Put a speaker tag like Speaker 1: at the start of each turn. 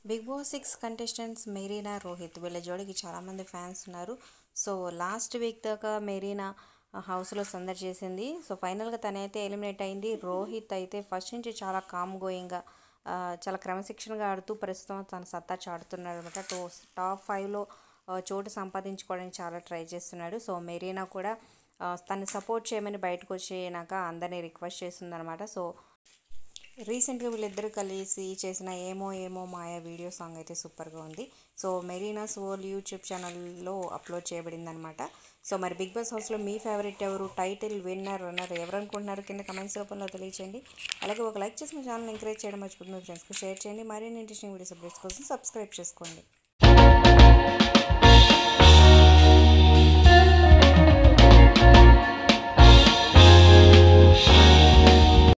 Speaker 1: big boss six contestants Marina Rohit వీళ్ళ జోడికి చాలామంది ఫ్యాన్స్ ఉన్నారు సో లాస్ట్ వీక్ దాకా మెరీనా హౌస్లో సందడి చేసింది సో ఫైనల్గా తనైతే ఎలిమినేట్ అయింది రోహిత్ అయితే ఫస్ట్ నుంచి చాలా కామ్ గోయింగ్గా చాలా క్రమశిక్షణగా ఆడుతూ ప్రస్తుతం తన సత్తా చాటుతున్నాడు అనమాట టో టాప్ ఫైవ్లో చోటు సంపాదించుకోవడానికి చాలా ట్రై చేస్తున్నాడు సో మెరీనా కూడా ఆ, తను సపోర్ట్ చేయమని బయటకు వచ్చేనాక అందరినీ రిక్వెస్ట్ చేస్తుందన్నమాట సో రీసెంట్గా వీళ్ళిద్దరు కలిసి చేసిన ఏమో ఏమో మాయా వీడియో సాంగ్ అయితే సూపర్గా ఉంది సో మెరీనాస్ వరల్డ్ యూట్యూబ్ ఛానల్లో అప్లోడ్ చేయబడింది అనమాట సో మరి బిగ్ బాస్ హౌస్లో మీ ఫేవరెట్ ఎవరు టైటిల్ విన్నర్ రన్నర్ ఎవరు అనుకుంటున్నారు కింద కమెంట్స్ రూపంలో తెలియచేయండి అలాగే ఒక లైక్ చేసి మీ ఛానల్ ఎంకరేజ్ చేయడం మర్చిపోతుంది మీ ఫ్రెండ్స్కి షేర్ చేయండి మరిన్ని ఇంట్రెస్టింగ్ వీడియోస్ అప్డేట్స్ కోసం సబ్స్క్రైబ్ చేసుకోండి